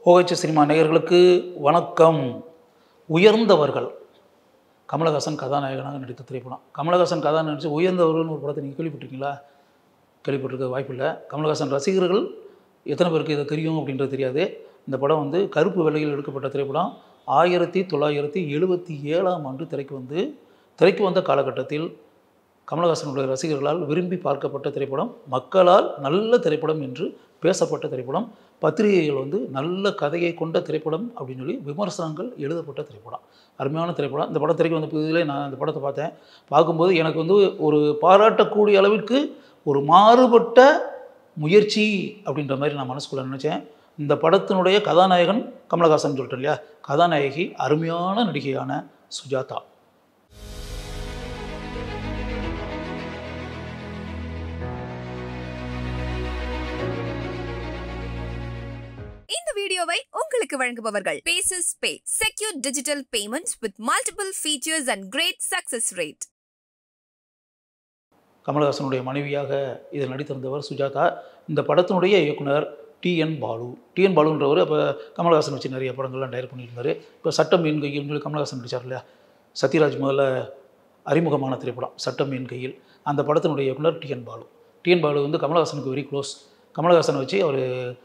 OH cinema நேயர்களுக்கு வணக்கம் உயர்ந்தவர்கள் கமலஹாசன் கதாநாயகனாக நடித்த திரைப்படம் கமலஹாசன் கதாநாயகன் நடித்து உயர்ந்தவர்கள்னு ஒரு படத்தை நீங்கள் கேள்விப்பட்டிருக்கீங்களா கேள்விப்பட்டிருக்க வாய்ப்பில்லை கமலஹாசன் ரசிகர்கள் எத்தனை பேருக்கு இதை தெரியும் அப்படின்றது தெரியாது இந்த படம் வந்து கருப்பு வெள்ளையில் எடுக்கப்பட்ட திரைப்படம் ஆயிரத்தி தொள்ளாயிரத்தி எழுபத்தி ஏழாம் ஆண்டு திரைக்கு வந்து திரைக்கு வந்த காலகட்டத்தில் கமலஹாசனுடைய ரசிகர்களால் விரும்பி பார்க்கப்பட்ட திரைப்படம் மக்களால் நல்ல திரைப்படம் என்று பேசப்பட்ட திரைப்படம் பத்திரிகைகள் வந்து நல்ல கதையை கொண்ட திரைப்படம் அப்படின்னு சொல்லி விமர்சனங்கள் எழுதப்பட்ட திரைப்படம் அருமையான திரைப்படம் இந்த படம் திரைக்கு வந்த புதிதிலே நான் இந்த படத்தை பார்த்தேன் பார்க்கும்போது எனக்கு வந்து ஒரு பாராட்டக்கூடிய அளவிற்கு ஒரு மாறுபட்ட முயற்சி அப்படின்ற மாதிரி நான் மனசுக்குள்ளே நினச்சேன் இந்த படத்தினுடைய கதாநாயகன் கமலஹாசன் சொல்லிட்டேன் இல்லையா கதாநாயகி அருமையான நடிகையான சுஜாதா இந்த வீடியோவை உங்களுக்கு வழங்குபவர்கள் பேசஸ் pay secure digital payments with multiple features and great success rate கமலஹாசனுடைய மனைவியாக இதில் நடித்திருந்தவர் சுஜாதா இந்த படத்தினுடைய இயக்குனர் டிஎன் பாலு டிஎன் பாலுன்றவர் அப்போ கமலஹாசன் வச்சு நிறைய படங்கள்லாம் டைரக்ட் பண்ணியிருந்தாரு இப்போ சட்டம் மீன் கையில் சொல்லி கமலஹாசன் நடிச்சார் இல்லையா சத்யராஜ் முதல்ல அறிமுகமான திரைப்படம் சட்டம் மீன் கையில் அந்த படத்தினுடைய இயக்குனர் டிஎன் பாலு டிஎன் பாலு வந்து கமலஹாசனுக்கு வெரி க்ளோஸ் கமலஹாசனை வச்சு அவர்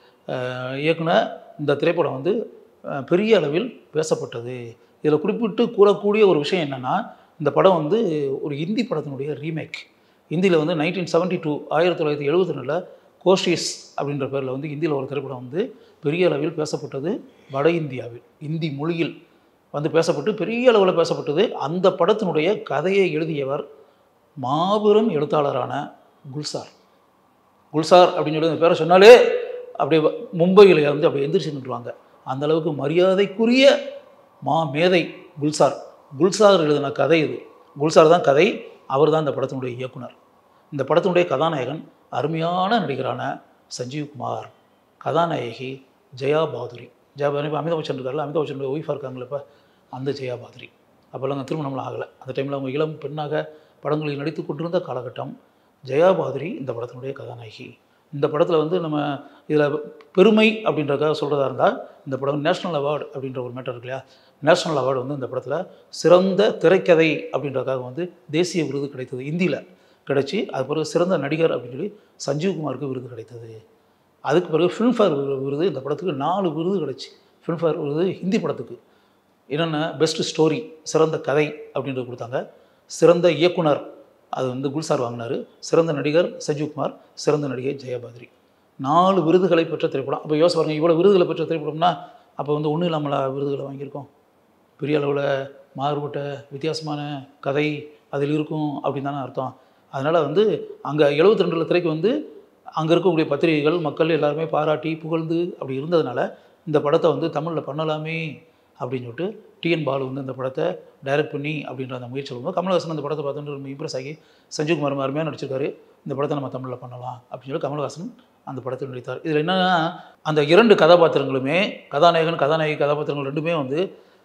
இயக்குன இந்த திரைப்படம் வந்து அஹ், பெரிய அளவில் பேசப்பட்டது இதில் குறிப்பிட்டு கூறக்கூடிய ஒரு விஷயம் என்னென்னா இந்த படம் வந்து ஒரு ஹிந்தி படத்தினுடைய ரீமேக் ஹிந்தியில் வந்து நைன்டீன் செவன்ட்டி டூ ஆயிரத்தி தொள்ளாயிரத்தி எழுபத்தி ரெண்டில் கோஷிஸ் அப்படின்ற பேரில் வந்து ஹிந்தியில் ஒரு திரைப்படம் வந்து பெரிய அளவில் பேசப்பட்டது வட இந்தியாவில் இந்தி மொழியில் வந்து பேசப்பட்டு பெரிய அளவில் பேசப்பட்டது அந்த படத்தினுடைய கதையை எழுதியவர் மாபெரும் எழுத்தாளரான குல்சார் குல்சார் அப்படின்னு சொல்லி அந்த பேரை சொன்னாலே அப்படியே மும்பையில் வந்து அப்படியே எந்திரிச்சு நின்றுவாங்க அந்த அளவுக்கு மரியாதைக்குரிய மா மேதை குல்சார் குல்சார் எழுதின கதை இது குல்சார் தான் கதை அவர் தான் இந்த படத்தினுடைய இயக்குனர் இந்த படத்தினுடைய கதாநாயகன் அருமையான நடிகரான சஞ்சீவ் குமார் கதாநாயகி ஜெயா பாதுரி ஜெயா பாதுரி இப்போ அமிதாப் பச்சன் இருக்கார்ல அமிதாப் பச்சனுடைய ஒய்ஃபாக இருக்காங்களே இப்போ அந்த ஜெயா பாதுரி அப்போல்லாம் அங்கே திருமணம்லாம் ஆகலை அந்த டைமில் அவங்க இளம் பெண்ணாக படங்களில் நடித்து கொண்டிருந்த காலகட்டம் ஜெயா பாதுரி இந்த படத்தினுடைய கதாநாயகி இந்த படத்தில் வந்து நம்ம இதில் பெருமை அப்படின்றதுக்காக சொல்கிறதா இருந்தால் இந்த படம் நேஷ்னல் அவார்டு அப்படின்ற ஒரு மேட்டர் இருக்கு இல்லையா நேஷ்னல் அவார்டு வந்து இந்த படத்தில் சிறந்த திரைக்கதை அப்படின்றதுக்காக வந்து தேசிய விருது கிடைத்தது இந்தியில் கிடைச்சி அது பிறகு சிறந்த நடிகர் அப்படின்னு சொல்லி சஞ்சீவ்குமாருக்கு விருது கிடைத்தது அதுக்கு பிறகு ஃபிலிம்ஃபேர் விருது இந்த படத்துக்கு நாலு விருது கிடைச்சி ஃபிலிம்ஃபேர் விருது ஹிந்தி படத்துக்கு என்னென்ன பெஸ்ட் ஸ்டோரி சிறந்த கதை அப்படின்றது கொடுத்தாங்க சிறந்த இயக்குனர் அது வந்து குல்சார் வாங்கினார் சிறந்த நடிகர் சஞ்சீவ்குமார் சிறந்த நடிகை ஜெயபாதிரி நாலு விருதுகளை பெற்ற திரைப்படம் அப்போ யோசிச்சு பாருங்க இவ்வளோ விருதுகளை பெற்ற திரைப்படம்னா அப்போ வந்து ஒன்றும் இல்லாமலா விருதுகளை வாங்கியிருக்கோம் பெரிய அளவில் மாறுபட்ட வித்தியாசமான கதை அதில் இருக்கும் அப்படின்னு தானே அர்த்தம் அதனால் வந்து அங்கே எழுபத்தி ரெண்டில் திரைக்கு வந்து அங்கே இருக்கக்கூடிய பத்திரிகைகள் மக்கள் எல்லாருமே பாராட்டி புகழ்ந்து அப்படி இருந்ததுனால இந்த படத்தை வந்து தமிழில் பண்ணலாமே அப்படின்னு சொல்லிட்டு டிஎன் பாலு வந்து இந்த படத்தை டைரக்ட் பண்ணி அப்படின்ற அந்த முயற்சி சொல்லும்போது கமல்ஹாசன் அந்த படத்தை பார்த்துட்டு ரொம்ப இம்ப்ரெஸ் ஆகி சஞ்சீவ்குமார் அருமையாக நடிச்சிருக்காரு இந்த படத்தை நம்ம தமிழில் பண்ணலாம் அப்படின்னு சொல்லி கமல்ஹாசன் அந்த படத்தில் நடித்தார் இதில் என்னன்னா அந்த இரண்டு கதாபாத்திரங்களுமே கதாநாயகன் கதாநாயகி கதாபாத்திரங்கள் ரெண்டுமே வந்து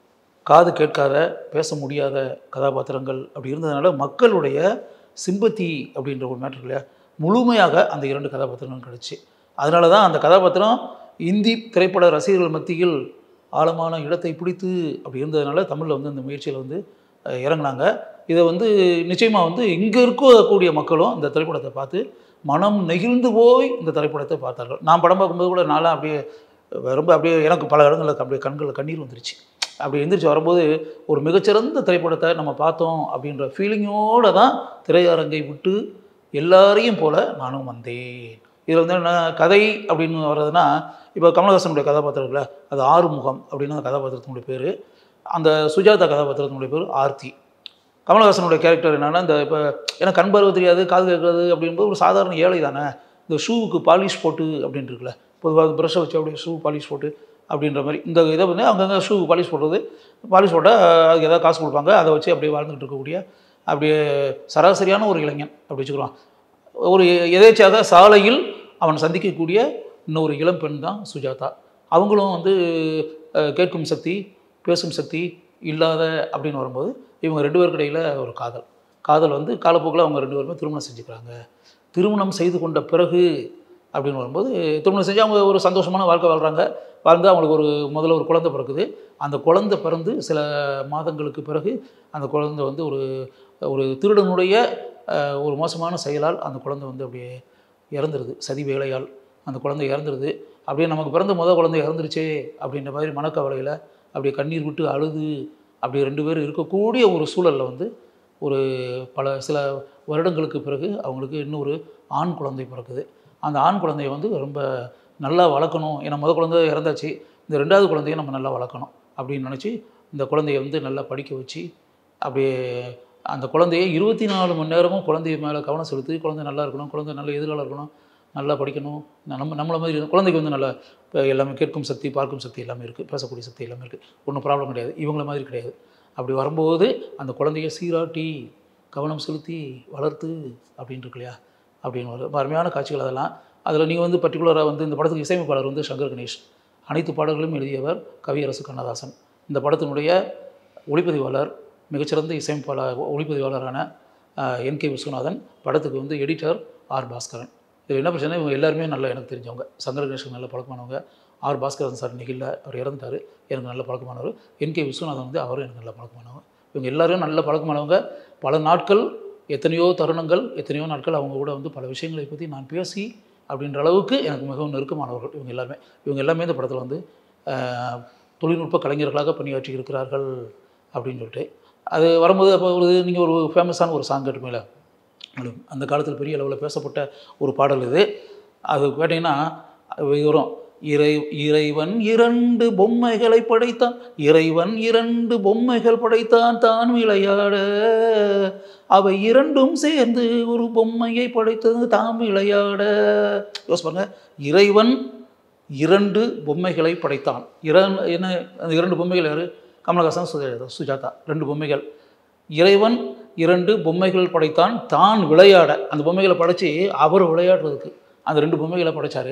காது கேட்காத பேச முடியாத கதாபாத்திரங்கள் அப்படி இருந்ததுனால மக்களுடைய சிம்பத்தி அப்படின்ற ஒரு மேட்டர் இல்லையா முழுமையாக அந்த இரண்டு கதாபாத்திரங்களும் கிடச்சி அதனால தான் அந்த கதாபாத்திரம் இந்தி திரைப்பட ரசிகர்கள் மத்தியில் ஆழமான இடத்தை பிடித்து அப்படி இருந்ததுனால தமிழில் வந்து அந்த முயற்சியில் வந்து அஹ், இறங்குனாங்க இதை வந்து நிச்சயமாக வந்து இங்கே இருக்கக்கூடிய மக்களும் இந்த திரைப்படத்தை பார்த்து மனம் நெகிழ்ந்து போய் இந்த திரைப்படத்தை பார்த்தார்கள் நான் படம் பார்க்கும்போது கூட நான்லாம் அப்படியே ரொம்ப அப்படியே எனக்கு பல இடங்களில் அப்படியே கண்களில் கண்ணீர் வந்துருச்சு அப்படி எந்திரிச்சு வரும்போது ஒரு மிகச்சிறந்த திரைப்படத்தை நம்ம பார்த்தோம் அப்படின்ற ஃபீலிங்கோடு தான் திரையரங்கை விட்டு எல்லாரையும் போல நானும் வந்தேன் இதில் வந்து என்ன கதை அப்படின்னு வர்றதுன்னா இப்போ கமலஹாசனுடைய கதாபாத்திரம் இருக்குல்ல அது ஆறுமுகம் அப்படின்னு அந்த கதாபாத்திரத்தினுடைய பேர் அந்த சுஜாதா கதாபாத்திரத்தினுடைய பேர் ஆர்த்தி கமலஹாசனுடைய கேரக்டர் என்னென்னா இந்த இப்போ எனக்கு கண் பார்வை தெரியாது காது கேட்குறது அப்படின்போது ஒரு சாதாரண ஏழை தானே இந்த ஷூவுக்கு பாலிஷ் போட்டு அப்படின்னு இருக்குல்ல பொதுவாக ப்ரஷ்ஷை வச்சு அப்படியே ஷூ பாலிஷ் போட்டு அப்படின்ற மாதிரி இந்த இதை வந்து அங்கங்கே ஷூ பாலிஷ் போடுறது பாலிஷ் போட்டால் அதுக்கு ஏதாவது காசு கொடுப்பாங்க அதை வச்சு அப்படியே வாழ்ந்துட்டு இருக்கக்கூடிய அப்படியே சராசரியான ஒரு இளைஞன் அப்படி வச்சுக்கிறோம் ஒரு எதேச்சாக சாலையில் அவன் சந்திக்கக்கூடிய இன்னொரு இளம் பெண் தான் சுஜாதா அவங்களும் வந்து அஹ், கேட்கும் சக்தி பேசும் சக்தி இல்லாத அப்படின்னு வரும்போது இவங்க ரெண்டு பேருக்கு இடையில் ஒரு காதல் காதல் வந்து காலப்போக்கில் அவங்க ரெண்டு பேருமே திருமணம் செஞ்சுக்கிறாங்க திருமணம் செய்து கொண்ட பிறகு அப்படின்னு வரும்போது திருமணம் செஞ்சு அவங்க ஒரு சந்தோஷமான வாழ்க்கை வாழ்கிறாங்க வாழ்ந்து அவங்களுக்கு ஒரு முதல்ல ஒரு குழந்தை பிறக்குது அந்த குழந்தை பிறந்து சில மாதங்களுக்கு பிறகு அந்த குழந்தை வந்து ஒரு ஒரு திருடனுடைய அஹ், ஒரு மோசமான செயலால் அந்த குழந்தை வந்து அப்படியே இறந்துருது சதி வேலையால் அந்த குழந்தை இறந்துருது அப்படியே நமக்கு பிறந்த முதல் குழந்தை இறந்துருச்சே அப்படின்ற மாதிரி மனக்கவலையில் அப்படியே கண்ணீர் விட்டு அழுது அப்படியே ரெண்டு பேரும் இருக்கக்கூடிய ஒரு சூழலில் வந்து ஒரு பல சில வருடங்களுக்கு பிறகு அவங்களுக்கு இன்னொரு ஆண் குழந்தை பிறக்குது அந்த ஆண் குழந்தைய வந்து ரொம்ப நல்லா வளர்க்கணும் ஏன்னா முத குழந்தை இறந்தாச்சு இந்த ரெண்டாவது குழந்தைய நம்ம நல்லா வளர்க்கணும் அப்படின்னு நினச்சி இந்த குழந்தைய வந்து நல்லா படிக்க வச்சு அப்படியே அந்த குழந்தைய இருபத்தி நாலு மணி நேரமும் குழந்தைய மேலே கவனம் செலுத்தி குழந்தை நல்லா இருக்கணும் குழந்தை நல்ல எதிர்காலம் இருக்கணும் நல்லா படிக்கணும் நம்ம நம்மளை மாதிரி இருக்கணும். குழந்தைக்கு வந்து நல்லா இப்போ எல்லாமே கேட்கும் சக்தி பார்க்கும் சக்தி எல்லாமே இருக்குது பேசக்கூடிய சக்தி எல்லாமே இருக்குது ஒன்றும் ப்ராப்ளம் கிடையாது இவங்கள மாதிரி கிடையாது அப்படி வரும்போது அந்த குழந்தைய சீராட்டி கவனம் செலுத்தி வளர்த்து அப்படின்னு இருக்கு இல்லையா அப்படின்னு ஒரு அருமையான காட்சிகள் அதெல்லாம் அதில் நீங்கள் வந்து பர்டிகுலராக வந்து இந்த படத்துக்கு இசையமைப்பாளர் வந்து சங்கர் கணேஷ் அனைத்து பாடல்களும் எழுதியவர் கவியரசு கண்ணதாசன் இந்த படத்தினுடைய ஒளிப்பதிவாளர் மிகச்சிறந்த இசையமைப்பாளர் ஒளிப்பதிவாளரான என் கே விஸ்வநாதன் படத்துக்கு வந்து எடிட்டர் ஆர் பாஸ்கரன் இது என்ன பிரச்சனை இவங்க எல்லாருமே நல்லா எனக்கு தெரிஞ்சவங்க சங்கர் கணேஷுக்கு நல்ல பழக்கமானவங்க ஆர் பாஸ்கரன் சார் நிகில்ல அவர் இறந்துட்டார் எனக்கு நல்ல பழக்கமானவர் என் கே விஸ்வநாதன் வந்து அவரும் எனக்கு நல்ல பழக்கமானவங்க இவங்க எல்லாரும் நல்ல பழக்கமானவங்க பல நாட்கள் எத்தனையோ தருணங்கள் எத்தனையோ நாட்கள் அவங்க கூட வந்து பல விஷயங்களை பற்றி நான் பேசி அப்படின்ற அளவுக்கு எனக்கு மிகவும் நெருக்கமானவர்கள் இவங்க எல்லாருமே இவங்க எல்லாமே இந்த படத்தில் வந்து ஆஹ், தொழில்நுட்ப கலைஞர்களாக பணியாற்றி இருக்கிறார்கள் அப்படின்னு சொல்லிட்டு அது வரும்போது அப்போ ஒரு நீங்கள் ஒரு ஃபேமஸான ஒரு சாங் கேட்டுமேல அந்த காலத்தில் பெரிய அளவில் பேசப்பட்ட ஒரு பாடல் இது அது கேட்டிங்கன்னா அது வரும் இறை இறைவன் இரண்டு பொம்மைகளை படைத்தான் இறைவன் இரண்டு பொம்மைகள் படைத்தான் தான் விளையாட அவை இரண்டும் சேர்ந்து ஒரு பொம்மையை படைத்தது தாம் விளையாட யோசி பாருங்க இறைவன் இரண்டு பொம்மைகளை படைத்தான் இரண் என்ன அந்த இரண்டு பொம்மைகள் யார் கமலஹாசன் சுஜாதா சுஜாதா ரெண்டு பொம்மைகள் இறைவன் இரண்டு பொம்மைகள் படைத்தான் தான் விளையாட அந்த பொம்மைகளை படைச்சு அவர் விளையாடுறதுக்கு அந்த ரெண்டு பொம்மைகளை படைச்சாரு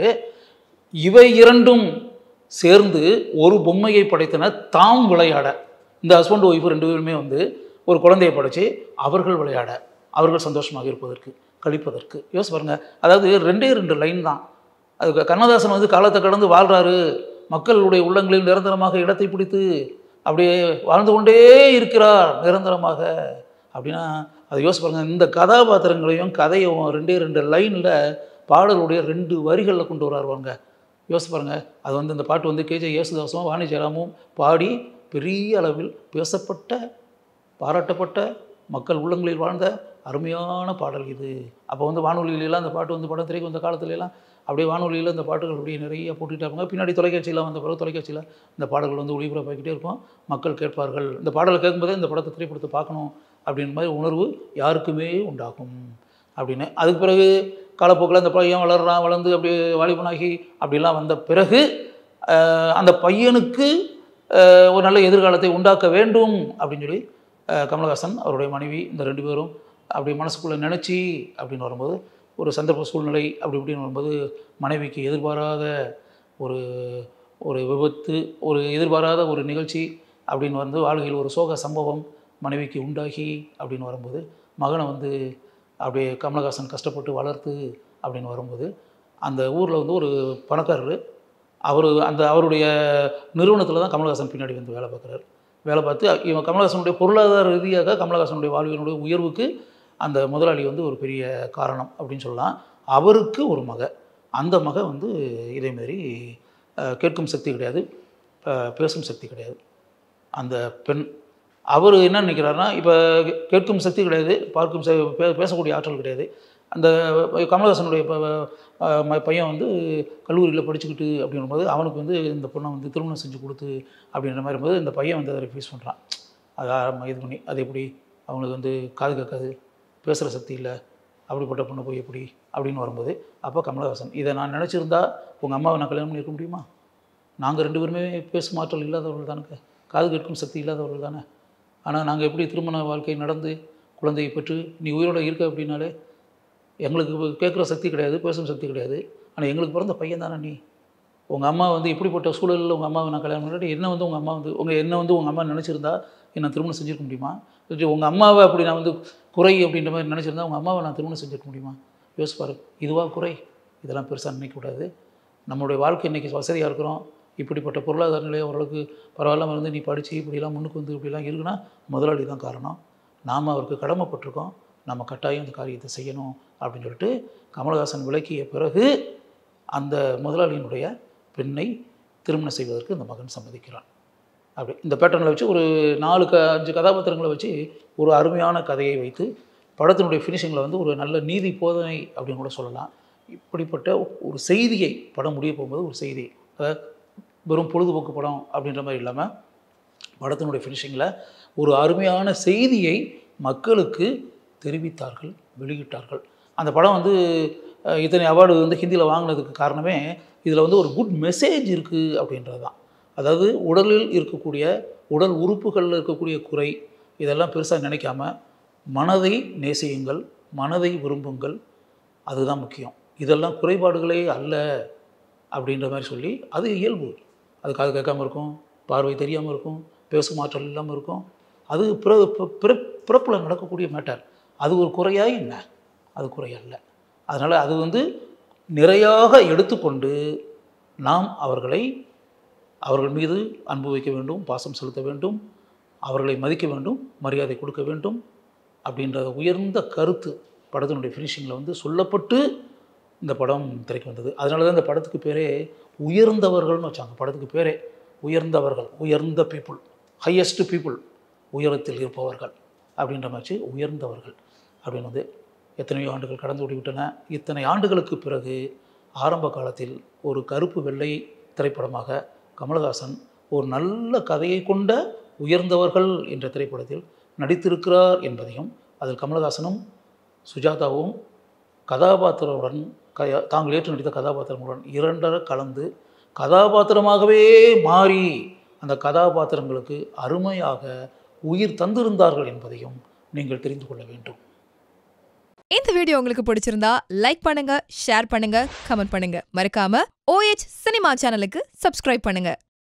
இவை இரண்டும் சேர்ந்து ஒரு பொம்மையை படைத்தன தாம் விளையாட இந்த ஹஸ்பண்ட் ஒய்ஃப் ரெண்டு பேருமே வந்து ஒரு குழந்தையை படைச்சு அவர்கள் விளையாட அவர்கள் சந்தோஷமாக இருப்பதற்கு கழிப்பதற்கு யோசி பாருங்க அதாவது ரெண்டே ரெண்டு லைன் தான் அது கண்ணதாசன் வந்து காலத்தை கடந்து வாழ்கிறாரு மக்களுடைய உள்ளங்களில் நிரந்தரமாக இடத்தை பிடித்து அப்படியே வாழ்ந்து கொண்டே இருக்கிறார் நிரந்தரமாக அப்படின்னா அதை யோசிச்சு பாருங்க இந்த கதாபாத்திரங்களையும் கதையும் ரெண்டே ரெண்டு லைனில் பாடலுடைய ரெண்டு வரிகளில் கொண்டு வராருவாங்க யோசிச்சு பாருங்க அது வந்து இந்த பாட்டு வந்து கேஜே யேசுதாசும் வாணி ஜெயராமும் பாடி பெரிய அளவில் பேசப்பட்ட பாராட்டப்பட்ட மக்கள் உள்ளங்களில் வாழ்ந்த அருமையான பாடல் இது அப்போ வந்து வானொலியிலலாம் அந்த பாட்டு வந்து படம் திரைக்கு வந்த காலத்துலலாம் அப்படியே வானொலியில் இந்த பாட்டுகள் அப்படியே நிறைய போட்டுட்டு இருப்பாங்க பின்னாடி தொலைக்காட்சியெலாம் வந்த பிறகு தொலைக்காட்சியில் இந்த பாடல்கள் வந்து ஒளிபரப்பாக்கிட்டே இருக்கும் மக்கள் கேட்பார்கள் இந்த பாடலை கேட்கும்போதே இந்த படத்தை திரைப்படத்தை பார்க்கணும் அப்படின்ற மாதிரி உணர்வு யாருக்குமே உண்டாகும் அப்படின்னு அதுக்கு பிறகு காலப்போக்கில் அந்த பையன் வளர்றான் வளர்ந்து அப்படியே வாலிபனாகி அப்படிலாம் வந்த பிறகு ஆஹ், அந்த பையனுக்கு ஆஹ், ஒரு நல்ல எதிர்காலத்தை உண்டாக்க வேண்டும் அப்படின்னு சொல்லி ஆஹ், கமலஹாசன் அவருடைய மனைவி இந்த ரெண்டு பேரும் அப்படி மனசுக்குள்ளே நினச்சி அப்படின்னு வரும்போது ஒரு சந்தர்ப்ப சூழ்நிலை அப்படி இப்படின்னு வரும்போது மனைவிக்கு எதிர்பாராத ஒரு ஒரு விபத்து ஒரு எதிர்பாராத ஒரு நிகழ்ச்சி அப்படின்னு வந்து வாழ்க்கையில் ஒரு சோக சம்பவம் மனைவிக்கு உண்டாகி அப்படின்னு வரும்போது மகனை வந்து அப்படியே கமலஹாசன் கஷ்டப்பட்டு வளர்த்து அப்படின்னு வரும்போது அந்த ஊரில் வந்து ஒரு பணக்காரர் அவர் அந்த அவருடைய நிறுவனத்தில் தான் கமலஹாசன் பின்னாடி வந்து வேலை பார்க்குறாரு வேலை பார்த்து இவன் கமலஹாசனுடைய பொருளாதார ரீதியாக கமலஹாசனுடைய வாழ்வினுடைய உயர்வுக்கு அந்த முதலாளி வந்து ஒரு பெரிய காரணம் அப்படின்னு சொல்லலாம் அவருக்கு ஒரு மக அந்த மக வந்து இதேமாரி அஹ், கேட்கும் சக்தி கிடையாது அஹ், பேசும் சக்தி கிடையாது அந்த பெண் அவர் என்ன நினைக்கிறாருன்னா இப்போ கேட்கும் சக்தி கிடையாது பார்க்கும் ச- பே- பேசக்கூடிய ஆற்றல் கிடையாது அந்த கமலஹாசனுடைய ப- அஹ் ம- பையன் வந்து கல்லூரியில் படிச்சுக்கிட்டு அப்படிங்கும்போது அவனுக்கு வந்து இந்த பொண்ணை வந்து திருமணம் செஞ்சு கொடுத்து அப்படின்ற மாதிரி போது இந்த பையன் வந்து அதை ரிஃப்யூஸ் பண்ணுறான் அதை ஆரம்ப இது பண்ணி அது எப்படி அவனுக்கு வந்து காது கேட்காது பேசுகிற சக்தி இல்லை அப்படிப்பட்ட பொண்ணை போய் எப்படி அப்படின்னு வரும்போது அப்போ கமலஹாசன் இதை நான் நினச்சிருந்தா உங்கள் அம்மாவை நான் கல்யாணம் பண்ணியிருக்க முடியுமா நாங்கள் ரெண்டு பேருமே பேசும் ஆற்றல் இல்லாதவர்கள் தானே காது கேட்கும் சக்தி இல்லாதவர்கள் தானே ஆனால் நாங்கள் எப்படி திருமண வாழ்க்கை நடந்து குழந்தையை பெற்று நீ உயிரோட இருக்க அப்படின்னாலே எங்களுக்கு கேட்குற சக்தி கிடையாது பேசும் சக்தி கிடையாது ஆனால் எங்களுக்கு பிறந்த பையன் தானே நீ உங்கள் அம்மா வந்து இப்படிப்பட்ட சூழலில் உங்கள் அம்மாவை நான் கல்யாணம் பண்ணிட்டு என்ன வந்து உங்கள் அம்மா வந்து உங்கள் என்ன வந்து உங்கள் அம்மா நினச்சிருந்தா என்ன திருமணம் செஞ்சிருக்க முடியுமா இல்லை உங்கள் அம்மாவை அப்படி நான் வந்து குறை அப்படின்ற மாதிரி நினச்சிருந்தா உங்கள் அம்மாவை நான் திருமணம் செஞ்சிருக்க முடியுமா யோசிப்பாரு இதுவா குறை இதெல்லாம் பெருசாக நினைக்கக்கூடாது நம்மளுடைய வாழ்க்கை இன்றைக்கி வசதியாக இருக்கிறோம் இப்படிப்பட்ட பொருளாதார நிலை ஓரளவுக்கு பரவாயில்லாம இருந்து நீ படித்து இப்படிலாம் முன்னுக்கு வந்து இப்படிலாம் இருக்குன்னா முதலாளி தான் காரணம் நாம் அவருக்கு கடமைப்பட்டிருக்கோம் நம்ம கட்டாயம் இந்த காரியத்தை செய்யணும் அப்படின்னு சொல்லிட்டு கமலஹாசன் விளக்கிய பிறகு அந்த முதலாளியினுடைய பெண்ணை திருமணம் செய்வதற்கு இந்த மகன் சம்மதிக்கிறான் அப்படி இந்த பேட்டர்னில் வச்சு ஒரு நாலு க அஞ்சு கதாபாத்திரங்களை வச்சு ஒரு அருமையான கதையை வைத்து படத்தினுடைய ஃபினிஷிங்கில் வந்து ஒரு நல்ல நீதி போதனை அப்படின்னு கூட சொல்லலாம் இப்படிப்பட்ட ஒரு செய்தியை படம் முடிய போகும்போது ஒரு செய்தி அதாவது வெறும் பொழுதுபோக்கு படம் அப்படின்ற மாதிரி இல்லாமல் படத்தினுடைய ஃபினிஷிங்கில் ஒரு அருமையான செய்தியை மக்களுக்கு தெரிவித்தார்கள் வெளியிட்டார்கள் அந்த படம் வந்து அஹ், இத்தனை அவார்டு வந்து ஹிந்தியில் வாங்கினதுக்கு காரணமே இதில் வந்து ஒரு குட் மெசேஜ் இருக்குது அப்படின்றது தான் அதாவது உடலில் இருக்கக்கூடிய உடல் உறுப்புகளில் இருக்கக்கூடிய குறை இதெல்லாம் பெருசாக நினைக்காம மனதை நேசியுங்கள் மனதை விரும்புங்கள் அதுதான் முக்கியம் இதெல்லாம் குறைபாடுகளே அல்ல அப்படின்ற மாதிரி சொல்லி அது இயல்பு அது காது கேட்காம இருக்கும் பார்வை தெரியாமல் இருக்கும் பேசும் ஆற்றல் இல்லாமல் இருக்கும் அது பிற பிற- பிறப்புல நடக்கக்கூடிய மேட்டர் அது ஒரு குறையா என்ன அது குறையல்ல அதனால் அது வந்து நிறையாக எடுத்துக்கொண்டு நாம் அவர்களை அவர்கள் மீது அன்பு வைக்க வேண்டும் பாசம் செலுத்த வேண்டும் அவர்களை மதிக்க வேண்டும் மரியாதை கொடுக்க வேண்டும் அப்படின்ற உயர்ந்த கருத்து படத்தினுடைய ஃபினிஷிங்கில் வந்து சொல்லப்பட்டு இந்த படம் திரைக்கு வந்தது அதனால தான் இந்த படத்துக்கு பேரே உயர்ந்தவர்கள்னு வச்சாங்க படத்துக்கு பேரே உயர்ந்தவர்கள் உயர்ந்த பீப்புள் ஹையஸ்ட் பீப்புள் உயரத்தில் இருப்பவர்கள் அப்படின்ற மாதிரி உயர்ந்தவர்கள் அப்படின்னு வந்து எத்தனையோ ஆண்டுகள் கடந்து ஓடிவிட்டன இத்தனை ஆண்டுகளுக்கு பிறகு ஆரம்ப காலத்தில் ஒரு கருப்பு வெள்ளை திரைப்படமாக கமலஹாசன் ஒரு நல்ல கதையை கொண்ட உயர்ந்தவர்கள் என்ற திரைப்படத்தில் நடித்திருக்கிறார் என்பதையும் அதில் கமலஹாசனும் சுஜாதாவும் கதாபாத்திரத்துடன் க தாங்கள் ஏற்று நடித்த கதாபாத்திரங்களுடன் இரண்டர கலந்து கதாபாத்திரமாகவே மாறி அந்த கதாபாத்திரங்களுக்கு அருமையாக உயிர் தந்திருந்தார்கள் என்பதையும் நீங்கள் தெரிந்து கொள்ள வேண்டும் இந்த வீடியோ உங்களுக்கு பிடிச்சிருந்தா லைக் பண்ணுங்க ஷேர் பண்ணுங்க கமெண்ட் பண்ணுங்க மறக்காம ஓஎச் சினிமா சேனலுக்கு சப்ஸ்கிரைப் பண்ணுங்க